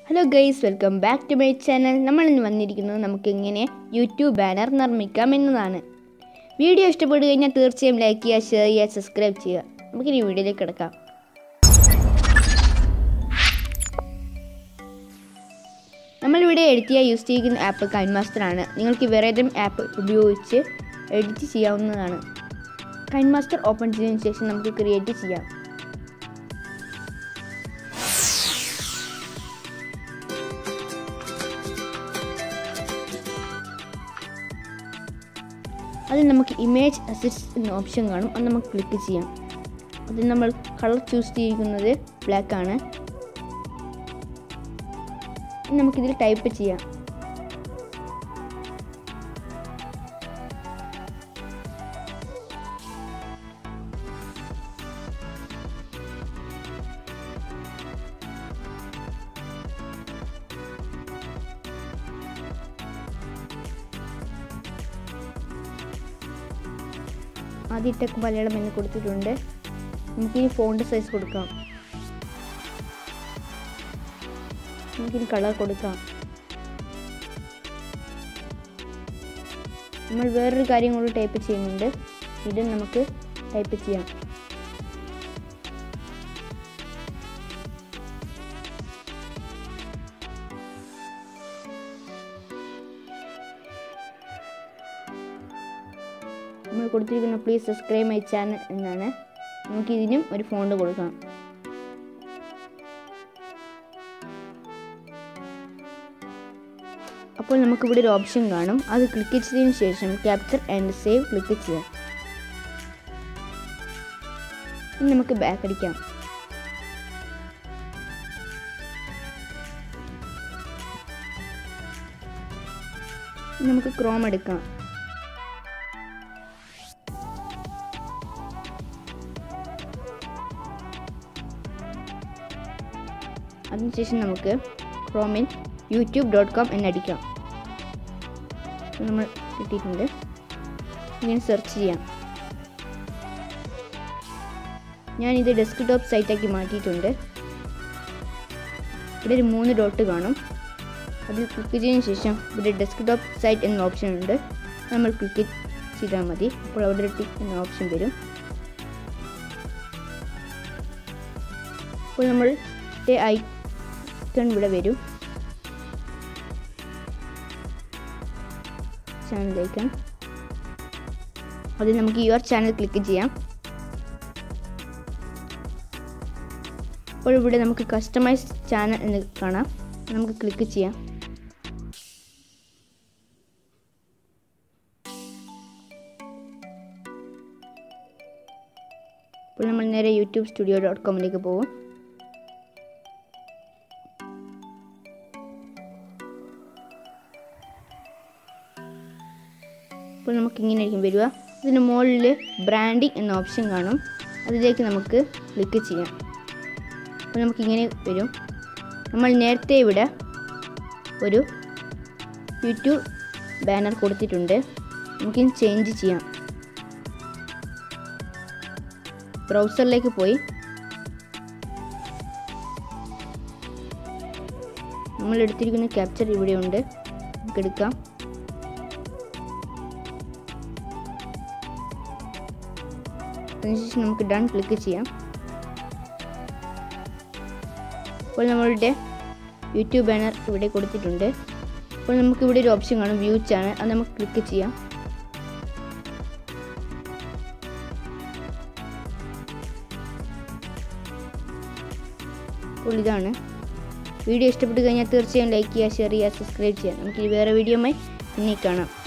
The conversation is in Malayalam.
hello guys welcome back to my channel നമ്മൾ ഇന്ന് വന്നിരിക്കുന്നത് നമുക്ക് എങ്ങനെ യൂട്യൂബ് ബാനർ നിർമ്മിക്കാം എന്നതാണ് വീഡിയോ ഇഷ്ടപ്പെട്ടു കഴിഞ്ഞാൽ തീർച്ചയായും ലൈക്ക് ചെയ്യുക ഷെയർ ചെയ്യുക സബ്സ്ക്രൈബ് ചെയ്യുക നമുക്കിനി വീഡിയോയിലേക്ക് കിടക്കാം നമ്മളിവിടെ എഡിറ്റ് ചെയ്യാൻ യൂസ് ചെയ്യുന്ന ആപ്പ് കൈൻമാസ്റ്ററാണ് നിങ്ങൾക്ക് വേറെ ഏതെങ്കിലും ആപ്പ് ഉപയോഗിച്ച് എഡിറ്റ് ചെയ്യാവുന്നതാണ് കൈൻമാസ്റ്റർ ഓപ്പൺ ചെയ്തതിനു ശേഷം നമുക്ക് ക്രിയേറ്റ് ചെയ്യാം അതിൽ നമുക്ക് ഇമേജ് അസിസ്റ്റ് എന്ന ഓപ്ഷൻ കാണും അത് നമുക്ക് ക്ലിക്ക് ചെയ്യാം അതിൽ നമ്മൾ കളർ ചൂസ് ചെയ്തിരിക്കുന്നത് ബ്ലാക്ക് ആണ് ഇനി നമുക്കിതിൽ ടൈപ്പ് ചെയ്യാം ആദ്യത്തെ മലയാളം എന്ന് കൊടുത്തിട്ടുണ്ട് നമുക്കിനി ഫോണ്ട് സൈസ് കൊടുക്കാം നമുക്കിനി കളർ കൊടുക്കാം നമ്മൾ വേറൊരു കാര്യം കൂടി ടൈപ്പ് ചെയ്യുന്നുണ്ട് ഇത് നമുക്ക് ടൈപ്പ് ചെയ്യാം നമ്മൾ കൊടുത്തിരിക്കുന്ന പ്ലീസ് സബ്സ്ക്രൈബ് മൈ ചാനൽ എന്നാണ് നമുക്ക് ഇതിനും ഒരു ഫോണ്ട് കൊടുക്കാം അപ്പോൾ നമുക്കിവിടെ ഒരു ഓപ്ഷൻ കാണും അത് ക്ലിക്ക് ചെയ്തതിനു ശേഷം ക്യാപ്ചർ ആൻഡ് സേവ് ക്ലിക്ക് ചെയ്യാം ഇനി നമുക്ക് ബാക്ക് അടിക്കാം ഇനി നമുക്ക് ക്രോം എടുക്കാം അതിനുശേഷം നമുക്ക് ക്രോമിൽ യൂട്യൂബ് ഡോട്ട് കോം എന്നടിക്കാം നമ്മൾ കിട്ടിയിട്ടുണ്ട് ഇങ്ങനെ സെർച്ച് ചെയ്യാം ഞാനിത് ഡെസ്ക് ടോപ്പ് സൈറ്റാക്കി മാറ്റിയിട്ടുണ്ട് ഇവിടെ ഒരു മൂന്ന് ഡോട്ട് കാണും അതിൽ ക്ലിക്ക് ചെയ്തതിന് ശേഷം ഇവിടെ ഡെസ്ക് ടോപ്പ് സൈറ്റ് എന്ന ഓപ്ഷൻ ഉണ്ട് നമ്മൾ ക്ലിക്ക് ചെയ്താൽ മതി അപ്പോൾ അവിടെ ഒരു ടിക്ക് എന്ന ഓപ്ഷൻ വരും അപ്പോൾ നമ്മൾ ഐക്കൺ ഇവിടെ വരും ചാനലിലേക്ക് അതിൽ നമുക്ക് യുവർ ചാനൽ ക്ലിക്ക് ചെയ്യാം അപ്പോൾ ഇവിടെ നമുക്ക് കസ്റ്റമൈസ് ചാനൽ എന്ന് കാണാം നമുക്ക് ക്ലിക്ക് ചെയ്യാം അപ്പോൾ നമ്മൾ നേരെ യൂട്യൂബ് സ്റ്റുഡിയോ ഡോട്ട് കോമിലേക്ക് പോകും അപ്പോൾ നമുക്ക് ഇങ്ങനെയായിരിക്കും വരിക ഇതിന് മുകളിൽ ബ്രാൻഡിങ് എന്ന ഓപ്ഷൻ കാണും അതിലേക്ക് നമുക്ക് ക്ലിക്ക് ചെയ്യാം അപ്പോൾ നമുക്കിങ്ങനെ വരും നമ്മൾ നേരത്തെ ഇവിടെ ഒരു യൂട്യൂബ് ബാനർ കൊടുത്തിട്ടുണ്ട് നമുക്കിനി ചേഞ്ച് ചെയ്യാം ബ്രൗസറിലേക്ക് പോയി നമ്മൾ എടുത്തിരിക്കുന്ന ക്യാപ്ചർ ഇവിടെയുണ്ട് നമുക്ക് എടുക്കാം അതിനുശേഷം നമുക്ക് ഡൺ ക്ലിക്ക് ചെയ്യാം അപ്പോൾ നമ്മളുടെ യൂട്യൂബ് ബാനർ ഇവിടെ കൊടുത്തിട്ടുണ്ട് അപ്പോൾ നമുക്ക് ഇവിടെ ഒരു ഓപ്ഷൻ കാണും വ്യൂ ചാനൽ അത് നമുക്ക് ക്ലിക്ക് ചെയ്യാം അപ്പോൾ ഇതാണ് വീഡിയോ ഇഷ്ടപ്പെട്ട് കഴിഞ്ഞാൽ തീർച്ചയായും ലൈക്ക് ചെയ്യുക ഷെയർ ചെയ്യുക സബ്സ്ക്രൈബ് ചെയ്യുക നമുക്ക് വേറെ വീഡിയോയുമായി പിന്നെ കാണാം